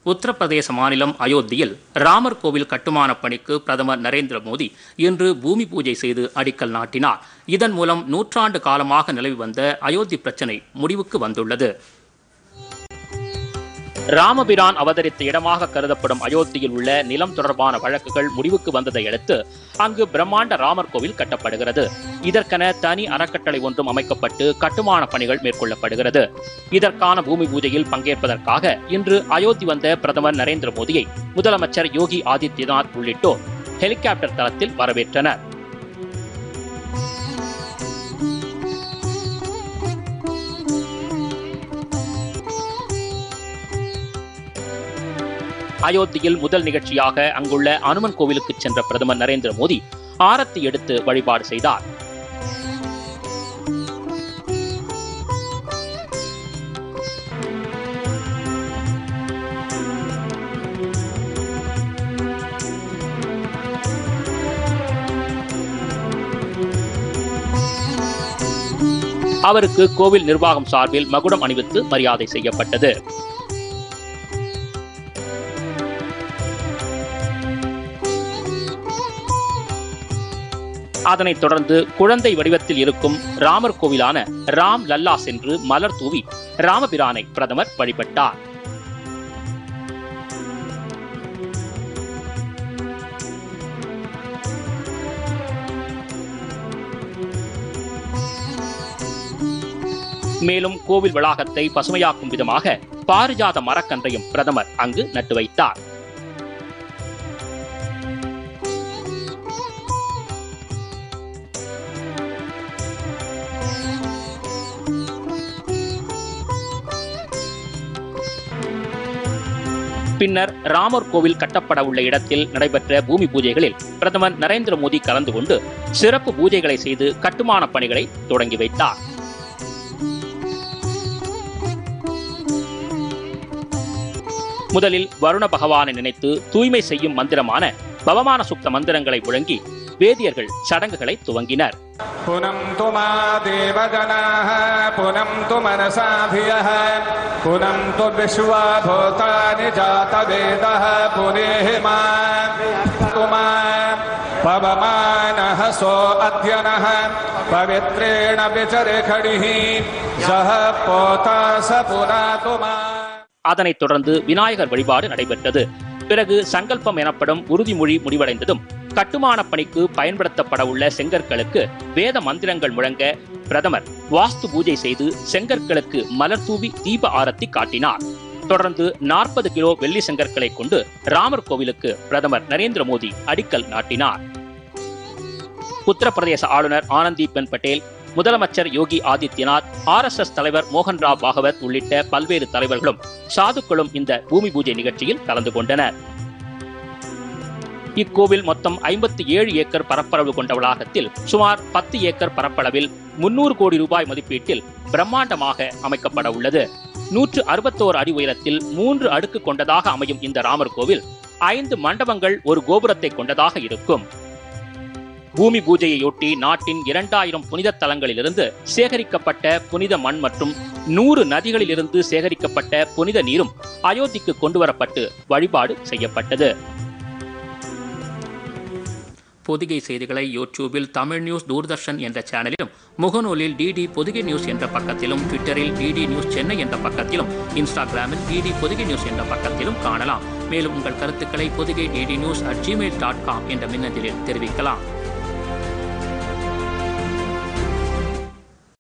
உத்தரப்பிரதேச மாநிலம் அயோத்தியில் ராமர் கோவில் கட்டுமான பணிக்கு பிரதமர் நரேந்திர மோடி இன்று பூமி பூஜை செய்து அடிக்கல் நாட்டினார் இதன் மூலம் நூற்றாண்டு காலமாக நிலவி வந்த அயோத்தி பிரச்சினை முடிவுக்கு வந்துள்ளது ராமபிரான் அவதரித்த இடமாக கருதப்படும் அயோத்தியில் உள்ள நிலம் தொடர்பான வழக்குகள் முடிவுக்கு வந்ததை அடுத்து அங்கு பிரம்மாண்ட ராமர் கோவில் கட்டப்படுகிறது இதற்கென தனி அறக்கட்டளை ஒன்றும் அமைக்கப்பட்டு கட்டுமான பணிகள் மேற்கொள்ளப்படுகிறது இதற்கான பூமி பூஜையில் பங்கேற்பதற்காக இன்று அயோத்தி வந்த பிரதமர் நரேந்திர மோடியை முதலமைச்சர் யோகி ஆதித்யநாத் உள்ளிட்டோர் ஹெலிகாப்டர் தளத்தில் வரவேற்றனர் அயோத்தியில் முதல் நிகழ்ச்சியாக அங்குள்ள அனுமன் கோவிலுக்கு சென்ற பிரதமர் நரேந்திர மோடி ஆரத்தி எடுத்து வழிபாடு செய்தார் அவருக்கு கோவில் நிர்வாகம் சார்பில் மகுடம் அணிவித்து மரியாதை செய்யப்பட்டது அதனைத் தொடர்ந்து குழந்தை வடிவத்தில் இருக்கும் ராமர் கோவிலான ராம் லல்லா சென்று மலர் தூவி ராமபிரானை பிரதமர் வழிபட்டார் மேலும் கோவில் வளாகத்தை பசுமையாக்கும் விதமாக பாரிஜாத மரக்கன்றையும் பிரதமர் அங்கு நட்டு வைத்தார் பின்னர் ராமர் கோவில் கட்டப்பட உள்ள இடத்தில் நடைபெற்ற பூமி பூஜைகளில் பிரதமர் நரேந்திர மோடி கலந்து கொண்டு சிறப்பு பூஜைகளை செய்து கட்டுமான பணிகளை தொடங்கி வைத்தார் முதலில் வருண பகவானை நினைத்து தூய்மை செய்யும் மந்திரமான பவமான சுக்த மந்திரங்களை முழங்கி வேதியர்கள் சடங்குகளை துவங்கினர் पुनं तु मा देवगणाः पुनं तु मनसा धियः पुनं तु विश्वा भूतानि जातवेदः पुनेहि मा तु मा पवमानः सो अध्यनः पवित्रेण विचरिखडिः सः पोता स पुनातु मा அதனைத் தொடர்ந்து விநாயகர் வழிபாடு நடைபெற்றது பிறகு சங்கல்பம் எனப்படும் உறுதிமொழி முடிவடைந்ததும் கட்டுமான பணிக்கு பயன்படுத்தப்பட உள்ள செங்கற்களுக்கு வேத மந்திரங்கள் முழங்க பிரதமர் வாஸ்து பூஜை செய்து செங்கற்களுக்கு மலர் தூவி தீப ஆரத்தி காட்டினார் தொடர்ந்து நாற்பது கிலோ வெள்ளி செங்கற்களை கொண்டு ராமர் கோவிலுக்கு பிரதமர் நரேந்திர மோடி அடிக்கல் நாட்டினார் உத்தரப்பிரதேச ஆளுநர் ஆனந்திபென் பட்டேல் முதலமைச்சர் யோகி ஆதித்யநாத் ஆர்எஸ்எஸ் தலைவர் மோகன் ராவ் பாகவத் உள்ளிட்ட பல்வேறு தலைவர்களும் சாதுக்களும் இந்த பூமி பூஜை நிகழ்ச்சியில் கலந்து கொண்டனர் இக்கோவில் மொத்தம் ஐம்பத்தி ஏழு ஏக்கர் பரப்பளவு கொண்ட வளாகத்தில் சுமார் பத்து ஏக்கர் பரப்பளவில் முன்னூறு கோடி ரூபாய் மதிப்பீட்டில் பிரம்மாண்டமாக அமைக்கப்பட உள்ளது நூற்று அறுபத்தோரு அடி உயரத்தில் மூன்று அடுக்கு கொண்டதாக அமையும் இந்த ராமர் கோவில் ஐந்து மண்டபங்கள் ஒரு கோபுரத்தை கொண்டதாக இருக்கும் பூமி பூஜையையொட்டி நாட்டின் இரண்டாயிரம் புனித தலங்களிலிருந்து சேகரிக்கப்பட்ட புனித மண் மற்றும் நூறு நதிகளிலிருந்து சேகரிக்கப்பட்ட புனித நீரும் அயோத்திக்கு கொண்டுவரப்பட்டு வழிபாடு செய்யப்பட்டது பொதிகை செய்திகளை யூடியூபில் தமிழ் நியூஸ் தூர்தர்ஷன் என்ற சேனலிலும் முகநூலில் டிடி பொதிகை நியூஸ் என்ற பக்கத்திலும் ட்விட்டரில் டிடி நியூஸ் சென்னை என்ற பக்கத்திலும் இன்ஸ்டாகிராமில் டிடி பொதிகை நியூஸ் என்ற பக்கத்திலும் காணலாம் மேலும் உங்கள் கருத்துக்களை Podhigai DD news at Gmail dot com என்ற மின்னஞ்சலில் தெரிவிக்கலாம்